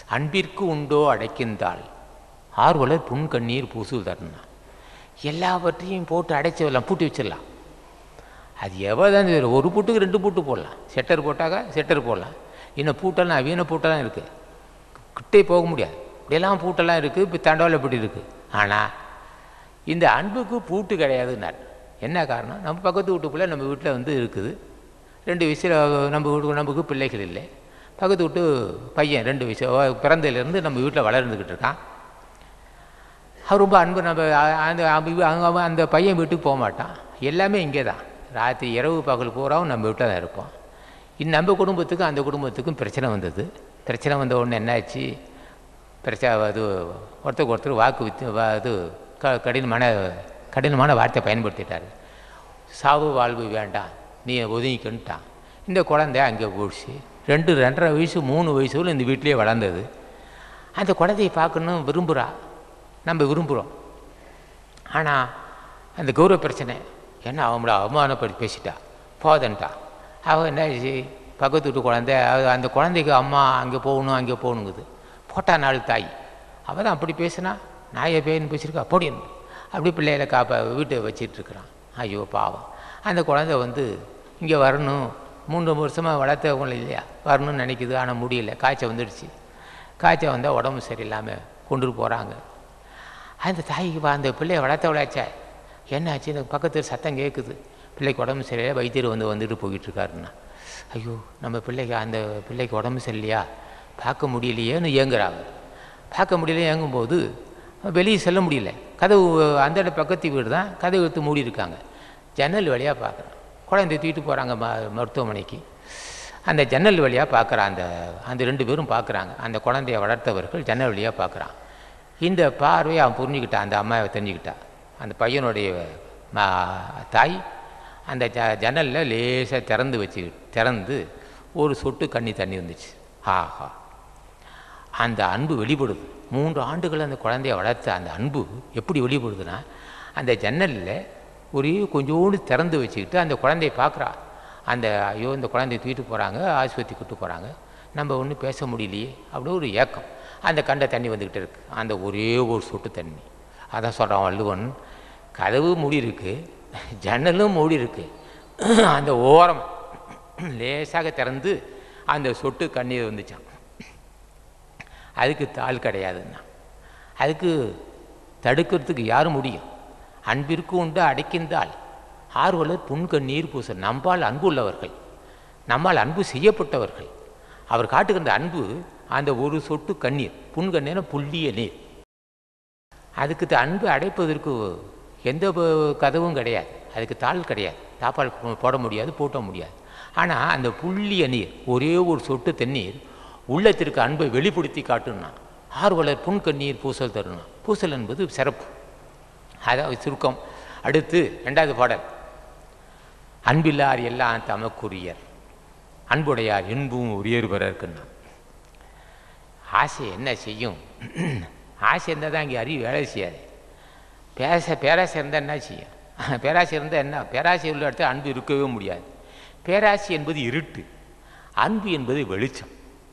அன்பிற்கு உண்டோ அடைக்கின்றாள் ஆர்வலர் புன் கண்ணீர் பூசுதர்னா எல்லாவற்றையும் போட்டு அடைச்சி வரலாம் பூட்டி வச்சிடலாம் அது எவ்வளோ தான் தெரியும் ஒரு பூட்டுக்கு ரெண்டு பூட்டு போடலாம் செட்டர் போட்டாக்கா செட்டர் போடலாம் இன்னும் பூட்டெல்லாம் வீண பூட்டெல்லாம் இருக்குது கிட்டே போக முடியாது இப்படியெல்லாம் பூட்டெல்லாம் இருக்குது இப்போ தண்டவாளம் இப்படி இருக்குது ஆனால் இந்த அன்புக்கு பூட்டு கிடையாதுன்னார் என்ன காரணம் நம்ம பக்கத்து வீட்டுக்குள்ளே நம்ம வீட்டில் வந்து இருக்குது ரெண்டு வயசில் நம்ம வீட்டு நமக்கு பிள்ளைகள் இல்லை பக்கத்து வீட்டு பையன் ரெண்டு வயசு பிறந்ததுலேருந்து நம்ம வீட்டில் வளர்ந்துக்கிட்டு இருக்கான் அவர் ரொம்ப அன்பு நம்ம அ- அந்த அவ- அவங்க அவன் அந்த பையன் வீட்டுக்கு போக மாட்டான் எல்லாமே இங்கே தான் ராத்திரி இரவு பகல் பூராவும் நம்ம வீட்டில் தான் இருப்போம் இது நம்ம குடும்பத்துக்கும் அந்த குடும்பத்துக்கும் பிரச்சனை வந்தது பிரச்சனை வந்த உடனே என்னாச்சு பிரச்சனை அது ஒருத்தருக்கு ஒருத்தர் வாக்கு வித்து வா- இது க கடினமான கடினமான வார்த்தை பயன்படுத்திட்டார் சாவு வாழ்வு வேண்டாம் நீ ஒதுங்கிக்கின்ட்டான் இந்த குழந்தை அங்கே போயிடுச்சு ரெண்டு ரெண்டரை வயசு மூணு வயசுல இந்த வீட்டிலேயே வளர்ந்தது அந்த குழந்தையை பார்க்கணும் விரும்புகிறா நம்ம விரும்புகிறோம் ஆனால் அந்த கௌரவ பிரச்சனை என்ன அவங்கள அவமானப்படுத்தி பேசிட்டா போதன்ட்டா அவள் என்ன ஆச்சு பக்கத்து வீட்டு குழந்தை அது அந்த குழந்தைக்கு அம்மா அங்கே போகணும் அங்கே போகணுங்குது போட்டா நாள் தாய் அவள் தான் அப்படி பேசுனா நாயை பேன்னு பேசியிருக்கா பொடியன் அப்படி பிள்ளைகளை காப்பா வீட்டை வச்சிட்டு இருக்கிறான் ஐயோ பாவம் அந்த குழந்தை வந்து இங்கே வரணும் மூன்று வருஷமாக வளர்த்தவங்க இல்லையா வரணும்னு நினைக்குது ஆனால் முடியல காய்ச்சல் வந்துடுச்சு காய்ச்சல் வந்தால் உடம்பு சரியில்லாமல் கொண்டுட்டு போகிறாங்க அந்த தாய்க்கு பா- அந்த பிள்ளையை வளர்த்தவளாச்சே என்னாச்சு இந்த பக்கத்து சத்தம் கேட்குது பிள்ளைக்கு உடம்பு சரியில்லை வைத்தியர் வந்து வந்துட்டு போய்கிட்டு இருக்காருன்னா ஐயோ நம்ம பிள்ளைக்கு அந்த பிள்ளைக்கு உடம்பு சரியில்லையா பார்க்க முடியலையேன்னு ஏங்குறாங்க பார்க்க முடியல ஏங்கும்போது வெளியே செல்ல முடியல கதவு அந்த இடம் பக்கத்து வீடு தான் கதவு எடுத்து மூடி இருக்காங்க ஜன்னல் வழியாக பார்க்குறேன் குழந்தை தூக்கிட்டு போகிறாங்க ம மருத்துவமனைக்கு அந்த ஜன்னல் வழியாக பார்க்குற அந்த அந்த ரெண்டு பேரும் பார்க்குறாங்க அந்த குழந்தைய வளர்த்தவர்கள் ஜன்னல் வழியாக பார்க்குறான் இந்த பார்வையை அவன் புரிஞ்சுக்கிட்டான் அந்த அம்மாவை தெரிஞ்சுக்கிட்டா அந்த பையனுடைய ம- தாய் அந்த ஜ ஜன்னலில் லேசாக திறந்து வச்சு திறந்து ஒரு சொட்டு கண்ணி தண்ணி வந்துச்சு ஆஹா அந்த அன்பு வெளிப்படுது மூன்று ஆண்டுகள் அந்த குழந்தைய வளர்த்த அந்த அன்பு எப்படி வெளிப்படுதுன்னா அந்த ஜன்னலில் ஒரே கொஞ்சோண்டு திறந்து வச்சுக்கிட்டு அந்த குழந்தைய பார்க்குறா அந்த ஐயோ இந்த குழந்தைய தூக்கிட்டு போகிறாங்க ஆஸ்பத்திரி கூட்டு போகிறாங்க நம்ம ஒன்றும் பேச முடியலையே அப்படி ஒரு ஏக்கம் அந்த கண்ட தண்ணி வந்துக்கிட்டு இருக்கு அந்த ஒரே ஒரு சொட்டு தண்ணி அதான் சொல்கிறான் வள்ளுவன் கதவு மூடி இருக்கு ஜன்னலும் மூடி இருக்கு அந்த ஓரம் லேசாக திறந்து அந்த சொட்டு கண்ணீர் வந்துச்சான் அதுக்கு தாள் கிடையாதுன்னா அதுக்கு தடுக்கிறதுக்கு யார் முடியும் அன்பிற்கு உண்டு அடைக்கின்றால் ஆர்வலர் புன்கண்ணீர் பூச நம்பால் அன்பு உள்ளவர்கள் நம்மால் அன்பு செய்யப்பட்டவர்கள் அவர் காட்டுகின்ற அன்பு அந்த ஒரு சொட்டு கண்ணீர் புன்கண்ணீர் புள்ளிய நீர் அதுக்கு த- அன்பு அடைப்பதற்கு எந்த ப- கதவும் கிடையாது அதுக்கு தாள் கிடையாது தாப்பால் போ- போட முடியாது பூட்ட முடியாது ஆனால் அந்த புள்ளிய நீர் ஒரே ஒரு சொட்டு தண்ணீர் உள்ளத்திற்கு அன்பை வெளிப்படுத்தி காட்டுன்னா ஆர்வலர் புன்கண்ணீர் பூசல் தருணும் பூசல் என்பது சிறப்பு அதாவது சுருக்கம் அடுத்து ரெண்டாவது பாடல் அன்பில்லார் எல்லாம் தமக்குரியர் அன்புடையார் இன்பும் உரியர் பிறர்க்குன்னா ஆசை என்ன செய்யும் ஆசை இருந்தால் தான் இங்கே அறிவு வேலை செய்யாது பேச பேராசை இருந்தால் என்ன செய்யும் பேராசை இருந்தால் என்ன பேராசை உள்ள இடத்துல அன்பு இருக்கவே முடியாது பேராசை என்பது இருட்டு அன்பு என்பது வெளிச்சம்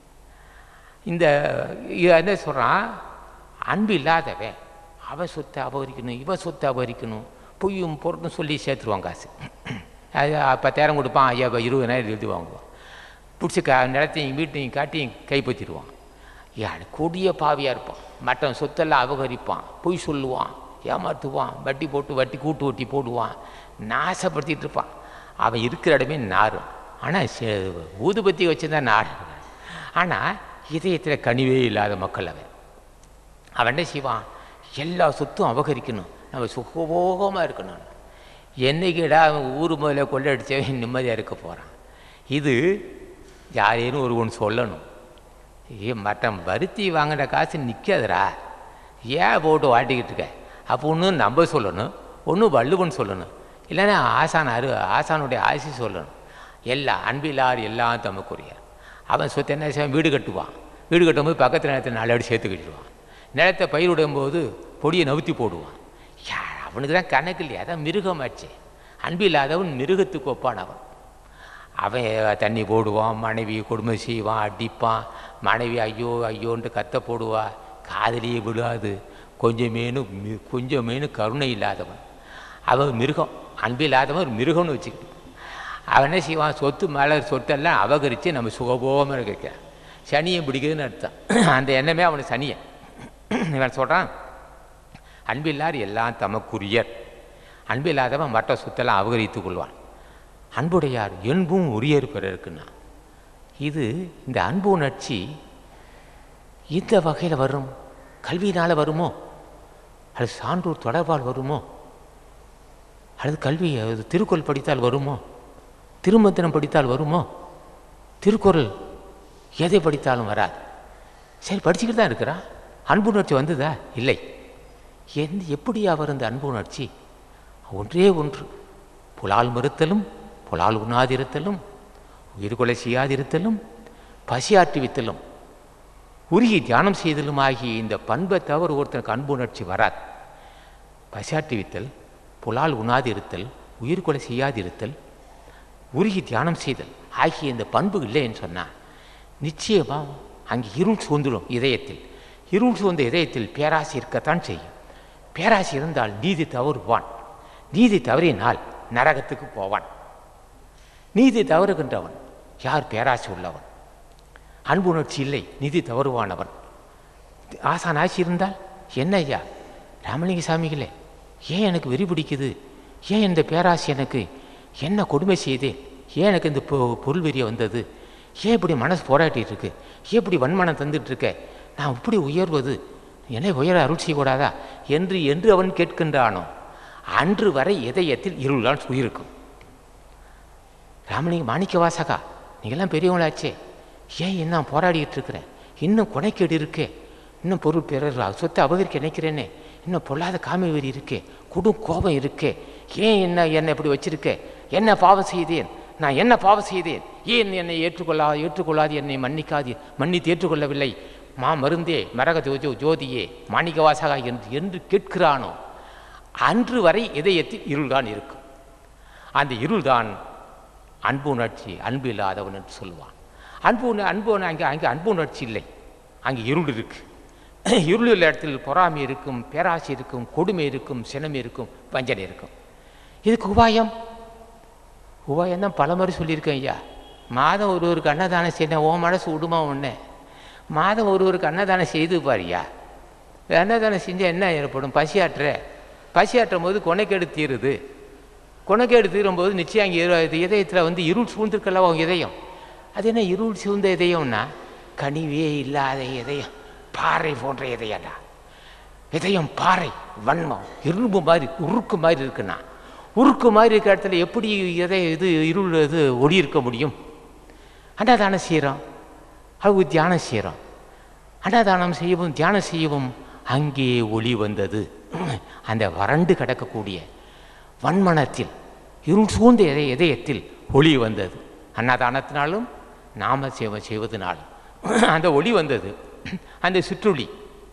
இந்த இ- என்ன சொல்கிறான் அன்பு இல்லாதவன் அவன் சொத்தை அபகரிக்கணும் இவன் சொத்தை அபகரிக்கணும் பொய்யும் பொருட்டும் சொல்லி சேர்த்துருவான் காசு அது பத்தாயிரம் கொடுப்பான் ஐயா இப்ப இருபதாயிரம் எழுதி வாங்குவான் பிடிச்சி க நிலத்தையும் வீட்டையும் காட்டியும் கைப்பற்றிடுவான் யார் கொடிய பாவியாக இருப்பான் மற்றவன் சொத்தெல்லாம் அபகரிப்பான் பொய் சொல்லுவான் ஏமாற்றுவான் வட்டி போட்டு வட்டி கூட்டு வட்டி போடுவான் நாசப்படுத்திட்டு இருப்பான் அவன் இருக்கிற இடமே நாரும் ஆனால் ஊதுபத்தி வச்சுருந்தா நாடு ஆனால் இதயத்தில் கனிவே இல்லாத மக்கள் அவன் அவன் என்ன செய்வான் எல்லா சொத்தும் அபகரிக்கணும் நம்ம சுகபோகமாக இருக்கணும் என்னைக்கிடா அவன் ஊர் முதல்ல கொள்ளடிச்சவன் நிம்மதியாக இருக்க போகிறான் இது யாரேனும் ஒருவன் சொல்லணும் ஏ மட்டன் பருத்தி வாங்கின காசு நிற்காதுடா ஏன் போட்டு வாட்டிக்கிட்டு இருக்க அப்போ ஒன்று நம்ப சொல்லணும் ஒன்று வள்ளுவன் சொல்லணும் இல்லைன்னா ஆசான் அரு ஆசானுடைய ஆசி சொல்லணும் எல்லாம் அன்பில்லார் எல்லாம் தமக்குரிய அவன் சொத்து என்ன செய்வான் வீடு கட்டுவான் வீடு கட்டும்போது பக்கத்து நிலத்தை நாலு அடி சேர்த்து கட்டிடுவான் நிலத்தை பயிரிடும் போது பொடியை நவுத்தி போடுவான் யா அவனுக்கு தான் கணக்கு இல்லையா அதான் மிருகமாச்சு அன்பில்லாதவன் மிருகத்துக்கு ஒப்பானவன் அவன் தண்ணி போடுவான் மனைவி கொடுமை செய்வான் அடிப்பான் மனைவி ஐயோ ஐயோன்ட்டு கத்த போடுவா காதலியே விழாது கொஞ்சமேனு மி- கொஞ்சமேனு கருணை இல்லாதவன் அவன் மிருகம் அன்பு இல்லாதவன் ஒரு மிருகம்னு வச்சுக்கிட்டு அவன் என்ன செய்வான் சொத்து மேலே சொத்தெல்லாம் அபகரித்து நம்ம சுகபோகமாக இருக்க சனியை பிடிக்குதுன்னு அர்த்தம் அந்த எண்ணமே அவனுக்கு சனியன் இவன் சொல்கிறான் அன்பில்லார் எல்லாம் தமக்குரியர் அன்பில்லாதவன் மற்ற சொத்தெல்லாம் அபகரித்துக் கொள்வான் அன்புடையார் என்பும் உரியர் பிறருக்குன்னா இது இந்த அன்பு உணர்ச்சி இந்த வகையில் வரும் கல்வியினால் வருமோ அல்லது சான்றோர் தொடர்பால் வருமோ அல்லது கல்வி அது திருக்குறள் படித்தால் வருமோ திருமந்திரம் படித்தால் வருமோ திருக்குறள் எதை படித்தாலும் வராது சரி படிச்சுக்கிட்டு தான் இருக்கிறான் அன்பு உணர்ச்சி வந்ததா இல்லை எந்த எப்படியா வரும் இந்த அன்பு உணர்ச்சி ஒன்றே ஒன்று புலால் மறுத்தலும் புலால் உண்ணாதிருத்தலும் உயிர்கொலை செய்யாதிருத்தலும் பசியாற்றுவித்தலும் உருகி தியானம் செய்தலும் ஆகிய இந்த பண்பை தவிர ஒருத்தனுக்கு அன்பு உணர்ச்சி வராது பசியாற்றுவித்தல் புலால் உண்ணாதிருத்தல் உயிர்கொலை செய்யாதிருத்தல் உருகி தியானம் செய்தல் ஆகிய இந்த பண்பு இல்லைன்னு சொன்னால் நிச்சயமாக அங்கே இருள் சூழ்ந்துடும் இதயத்தில் இருள் சூழ்ந்த இதயத்தில் பேராசை இருக்கத்தான் செய்யும் பேராசை இருந்தால் நீதி தவறுவான் நீதி தவறினால் நரகத்துக்கு போவான் நீதி தவறுகின்றவன் யார் பேராசை உள்ளவன் அன்பு உணர்ச்சி இல்லை நிதி தவறுவானவன் ஆசான் ஆசி இருந்தால் என்ன ஐயா ராமலிங்க சாமிகளே ஏன் எனக்கு வெறி பிடிக்குது ஏன் இந்த பேராசை எனக்கு என்ன கொடுமை செய்தேன் ஏன் எனக்கு இந்த பொ- பொருள் வெறிய வந்தது ஏன் இப்படி மனசு போராட்டிட்டு இருக்கு ஏன் இப்படி வன்மனம் தந்துட்டு இருக்க நான் இப்படி உயர்வது என்னை உயர அருள் செய்யக்கூடாதா என்று என்று அவன் கேட்கின்றானோ அன்று வரை இதயத்தில் இருளால் உயிருக்கும் ராமலிங்க மாணிக்க வாசகா நீங்களாம் பெரியவங்களாச்சே ஏன் இன்னும் போராடிட்டு இருக்கிறேன் இன்னும் குணைக்கேடு இருக்கே இன்னும் பொருள் பிறர் சொத்தை அபகரிக்க நினைக்கிறேனே இன்னும் பொல்லாத காமி வெறி இருக்கே குடும் கோபம் இருக்கே ஏன் என்ன என்னை இப்படி வச்சிருக்க என்ன பாவம் செய்தேன் நான் என்ன பாவம் செய்தேன் ஏன் என்னை ஏற்றுக்கொள்ளா ஏற்றுக்கொள்ளாது என்னை மன்னிக்காது மன்னித்து ஏற்றுக்கொள்ளவில்லை மா மருந்தே மரக ஜோஜோ ஜோதியே மாணிக்க வாசகா என்று என்று கேட்கிறானோ அன்று வரை இதயத்தில் இருள்தான் இருக்கும் அந்த இருள்தான் அன்பு உணர்ச்சி அன்பு இல்லாதவன் என்று சொல்லுவான் அன்பு உண- அன்பு உண- அங்கே அங்கே அன்பு உணர்ச்சி இல்லை அங்கே இருள் இருக்கு இருள் உள்ள இடத்தில் பொறாமை இருக்கும் பேராசை இருக்கும் கொடுமை இருக்கும் சினமை இருக்கும் வஞ்சனை இருக்கும் இதுக்கு உபாயம் உபாயம் தான் பல முறை சொல்லியிருக்கேன் ஐயா மாதம் ஒருவருக்கு அன்னதானம் செய்யணும் ஓ மனசு விடுமா ஒன்று மாதம் ஒருவருக்கு அன்னதானம் செய்து பாரியா அன்னதானம் செஞ்சால் என்ன ஏற்படும் பசியாற்ற பசியாற்றும் போது கொனைக்கேடு தீருது கொனைக்கேடு தீரும்போது நிச்சயம் அங்கே இரு- இதயத்தில் வந்து இருள் சூழ்ந்திருக்கல உன் இதயம் அது என்ன இருள் சூழ்ந்த இதயம்னா கனிவே இல்லாத இதயம் பாறை போன்ற இதயம்டா இதயம் பாறை வன்மம் இரும்பு மாதிரி உருக்கு மாதிரி இருக்குண்ணா உருக்கு மாதிரி இருக்கிற இடத்துல எப்படி இதய இது இருள் இது ஒளி இருக்க முடியும் அன்னதானம் செய்கிறோம் அது தியானம் செய்கிறோம் அன்னதானம் செய்யவும் தியானம் செய்யவும் அங்கே ஒளி வந்தது அந்த வறண்டு கிடக்கக்கூடிய வன்மனத்தில் இருள் சூழ்ந்த இதய இதயத்தில் ஒளி வந்தது அன்னதானத்தினாலும் நாம சேவை செய்வதனாலும் அந்த ஒளி வந்தது அந்த சிற்றொளி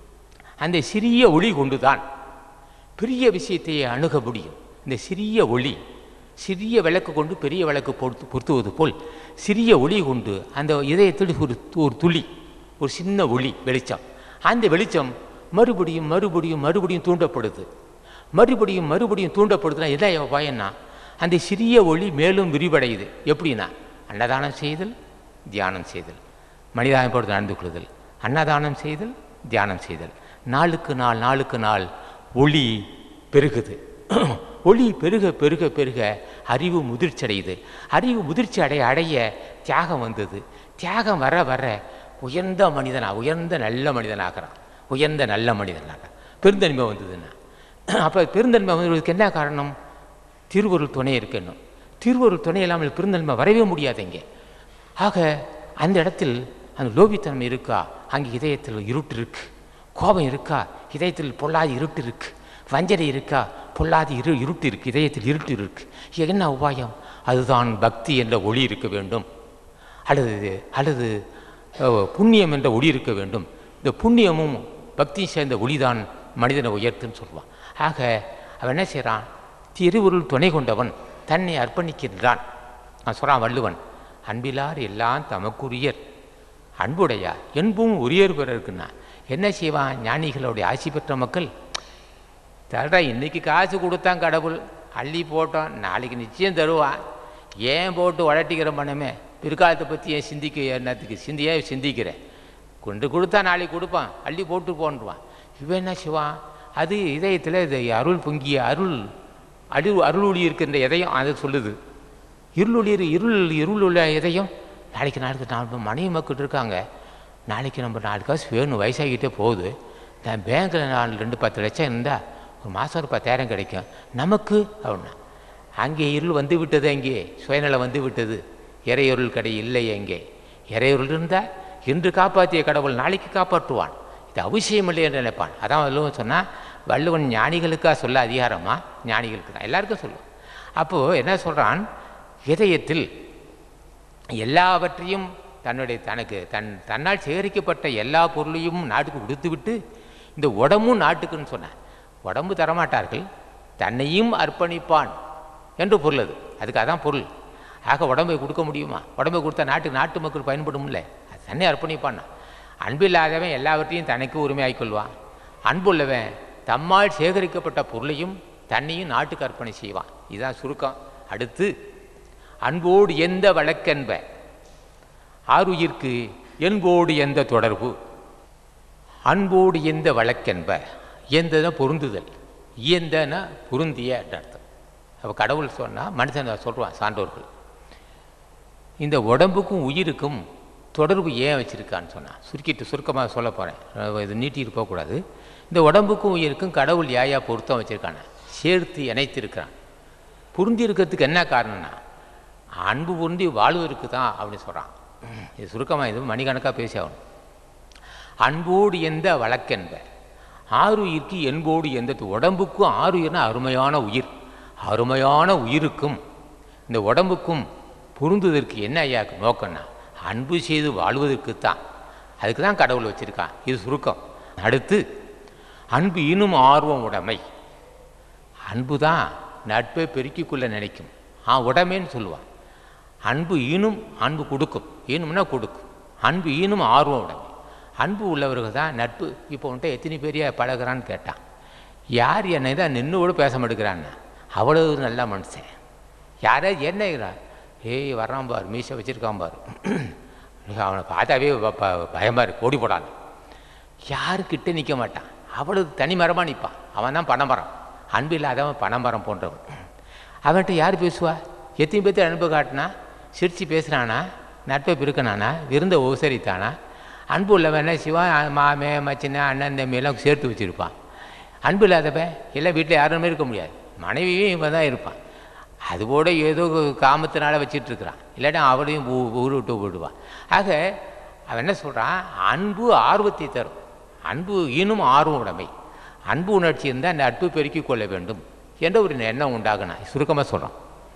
அந்த சிறிய ஒளி கொண்டுதான் பெரிய விஷயத்தை அணுக முடியும் இந்த சிறிய ஒளி சிறிய விளக்கு கொண்டு பெரிய விளக்கு பொருத்து பொருத்துவது போல் சிறிய ஒளி கொண்டு அந்த இதயத்தில் ஒரு ஒரு துளி ஒரு சின்ன ஒளி வெளிச்சம் அந்த வெளிச்சம் மறுபடியும் மறுபடியும் மறுபடியும் தூண்டப்படுது மறுபடியும் மறுபடியும் தூண்டப்படுதுன்னா என்ன பயன்னா அந்த சிறிய ஒளி மேலும் விரிவடையுது எப்படின்னா அன்னதானம் செய்தல் தியானம் செய்தல் மனிதாயப்போடு நடந்து கொள்ளுதல் அன்னதானம் செய்தல் தியானம் செய்தல் நாளுக்கு நாள் நாளுக்கு நாள் ஒளி பெருகுது ஒளி பெருக பெருக பெருக அறிவு முதிர்ச்சி அடையுது அறிவு முதிர்ச்சி அடைய அடைய தியாகம் வந்தது தியாகம் வர வர உயர்ந்த மனிதனா உயர்ந்த நல்ல மனிதனாகிறான் உயர்ந்த நல்ல மனிதனாக பெருந்தன்மை வந்ததுன்னா அப்போ பெருந்தன்மை வந்ததுக்கு என்ன காரணம் திருவருள் துணை இருக்கணும் திருவருள் துணை இல்லாமல் பெருந்தன்மை வரவே முடியாது இங்கே ஆக அந்த இடத்தில் அந்த லோபித்தன்மை இருக்கா அங்கே இதயத்தில் இருட்டு இருக்கு கோபம் இருக்கா இதயத்தில் பொல்லாத இருட்டு இருக்கு வஞ்சனை இருக்கா பொல்லாத இரு இருட்டு இருக்கு இதயத்தில் இருட்டு இருக்கு என்ன உபாயம் அதுதான் பக்தி என்ற ஒளி இருக்க வேண்டும் அல்லது அல்லது அஹ், புண்ணியம் என்ற ஒளி இருக்க வேண்டும் இந்த புண்ணியமும் பக்தியும் சேர்ந்த ஒளிதான் மனிதனை உயர்த்துன்னு சொல்லுவான் ஆக அவன் என்ன செய்கிறான் திருவுருள் துணை கொண்டவன் தன்னை அர்ப்பணிக்கின்றான் நான் சொல்கிறான் வள்ளுவன் அன்பிலார் எல்லாம் தமக்குரியர் அன்புடையார் என்பும் உரியர் பிறருக்குன்னா என்ன செய்வான் ஞானிகளுடைய ஆசி பெற்ற மக்கள் தரடா இன்னைக்கு காசு கொடுத்தான் கடவுள் அள்ளி போட்டோம் நாளைக்கு நிச்சயம் தருவான் ஏன் போட்டு வளட்டிக்கிற பண்ணமே பிற்காலத்தை பற்றி ஏன் சிந்திக்க என்னத்துக்கு சிந்தியே சிந்திக்கிறேன் கொண்டு கொடுத்தா நாளைக்கு கொடுப்பான் அள்ளி போட்டு போன்றுவான் இவன் என்ன செய்வான் அது இதயத்தில் இது அருள் பொங்கிய அருள் அருள் அருள் இருக்கின்ற இதயம் அதை சொல்லுது இருள் ஒளி இரு- இருள் இருள் உள்ள இதயம் நாளைக்கு நாளைக்கு நாலு மனைவி மக்கள் இருக்காங்க நாளைக்கு நம்ம நாலு காசு வேணும் வயசாகிட்டே போகுது நான் பேங்க்கில் நாலு ரெண்டு பத்து லட்சம் இருந்தால் ஒரு மாதம் ஒரு பத்தாயிரம் கிடைக்கும் நமக்கு அப்படின்னா அங்கே இருள் வந்து விட்டது அங்கே சுயநலம் வந்து விட்டது இறையொருள் கடை இல்லை அங்கே இறையொருள் இருந்தால் இன்று காப்பாற்றிய கடவுள் நாளைக்கு காப்பாற்றுவான் இது அவசியம் இல்லை என்று நினைப்பான் அதான் வள்ளுவன் சொன்னால் வள்ளுவன் ஞானிகளுக்கா சொல்ல அதிகாரமா ஞானிகளுக்கு தான் எல்லாருக்கும் சொல்லுவோம் அப்போது என்ன சொல்கிறான் இதயத்தில் எல்லாவற்றையும் தன்னுடைய தனக்கு தன் தன்னால் சேகரிக்கப்பட்ட எல்லா பொருளையும் நாட்டுக்கு கொடுத்துவிட்டு இந்த உடம்பும் நாட்டுக்குன்னு சொன்னான் உடம்பு தரமாட்டார்கள் தன்னையும் அர்ப்பணிப்பான் என்று பொருள் அது அதுக்கு அதான் பொருள் ஆக உடம்பை கொடுக்க முடியுமா உடம்பை கொடுத்தா நாட்டுக்கு நாட்டு மக்கள் பயன்படும்ல அது தன்னை அர்ப்பணிப்பான் அன்பில்லாதவன் எல்லாவற்றையும் தனக்கு உரிமையாக்கிக் கொள்வான் அன்புள்ளவன் தம்மால் சேகரிக்கப்பட்ட பொருளையும் தன்னையும் நாட்டுக்கு அர்ப்பணி செய்வான் இதுதான் சுருக்கம் அடுத்து அன்போடு எந்த வழக்கென்ப ஆருயிர்க்கு என்போடு எந்த தொடர்பு அன்போடு எந்த வழக்கென்ப எந்தன பொருந்துதல் இயந்தன பொருந்திய அர்த்தம் அப்போ கடவுள் சொன்னால் மனுஷன் சொல்கிறான் சான்றோர்கள் இந்த உடம்புக்கும் உயிருக்கும் தொடர்பு ஏன் வச்சுருக்கான்னு சொன்னான் சுருக்கிட்டு சுருக்கமாக சொல்ல போகிறேன் இது நீட்டிட்டு போகக்கூடாது இந்த உடம்புக்கும் உயிருக்கும் கடவுள் யாயா பொருத்தம் வச்சுருக்கான சேர்த்து இணைத்திருக்கிறான் பொருந்தி இருக்கிறதுக்கு என்ன காரணம்னா அன்பு பொருந்தி வாழ்வதற்கு தான் அப்படின்னு சொல்கிறான் இது சுருக்கமாக இது மணிக்கணக்காக பேசி ஆகணும் அன்போடு எந்த வழக்கென்ப ஆறுயிர்க்கு என்போடு எந்த உடம்புக்கும் ஆறுயிர்னா அருமையான உயிர் அருமையான உயிருக்கும் இந்த உடம்புக்கும் பொருந்துவதற்கு என்ன ஐயா நோக்கம்னா அன்பு செய்து வாழ்வதற்கு தான் அதுக்கு தான் கடவுள் வச்சுருக்கான் இது சுருக்கம் அடுத்து அன்பு இன்னும் ஆர்வம் உடைமை அன்பு தான் நட்பை பெருக்கிக் கொள்ள நினைக்கும் ஆ உடைமைன்னு சொல்லுவான் அன்பு ஈனும் அன்பு கொடுக்கும் ஈனும்னா கொடுக்கும் அன்பு ஈனும் ஆர்வம் உடைமை அன்பு உள்ளவர்கள் தான் நட்பு இப்போ உன்ட்ட எத்தனை பேரையா பழகுறான்னு கேட்டான் யார் என்னை தான் நின்று கூட பேச மாட்டேங்கிறான்னு அவ்வளவு நல்ல மனுஷன் யாராவது என்னங்கிறா ஏய் வர்றான் பார் மீசை வச்சுருக்கான் பார் அவனை பார்த்தாவே ப- ப- பயமா இருக்கு ஓடி போடான்னு யாருக்கிட்ட நிற்க மாட்டான் அவ்வளவு தனிமரமாக நிற்பான் அவன் தான் பணமரம் அன்பு இல்லாதவன் பணமரம் போன்றவன் அவன்கிட்ட யார் பேசுவா எத்தனை பேர்த்து அன்பு காட்டினா சிரித்து பேசுகிறானா நட்பை பிறக்கணானா விருந்த உபசரித்தானா அன்பு உள்ளவன் என்ன சிவன் மாமே மச்சின அண்ணன் தம்பி எல்லாம் சேர்த்து வச்சுருப்பான் அன்பு இல்லாதவன் எல்லாம் வீட்டில் யாருமே இருக்க முடியாது மனைவியும் இவன் தான் இருப்பான் அது கூட ஏதோ காமத்தினால வச்சிட்டு இருக்கிறான் இல்லாட்டா அவளையும் ஊ- ஊரு விட்டு விடுவான் ஆக அவன் என்ன சொல்கிறான் அன்பு ஆர்வத்தை தரும் அன்பு இன்னும் ஆர்வம் உடைமை அன்பு உணர்ச்சி இருந்தால் நட்பு பெருக்கிக் கொள்ள வேண்டும் என்ற ஒரு எண்ணம் உண்டாகணும் சுருக்கமாக சொல்கிறான்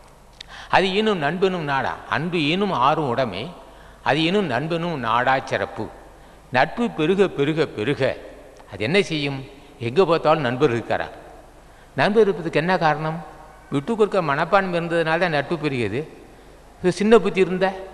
அது இன்னும் நண்பனும் நாடா அன்பு இன்னும் ஆர்வம் உடைமை அது இன்னும் நண்பனும் நாடா சிறப்பு நட்பு பெருக பெருக பெருக அது என்ன செய்யும் எங்கே பார்த்தாலும் நண்பர் இருக்கிறார் நண்பர் இருப்பதுக்கு என்ன காரணம் விட்டு கொடுக்க மனப்பான்மை இருந்ததுனால தான் நட்பு பெருகியது இது சின்ன புத்தி இருந்தால்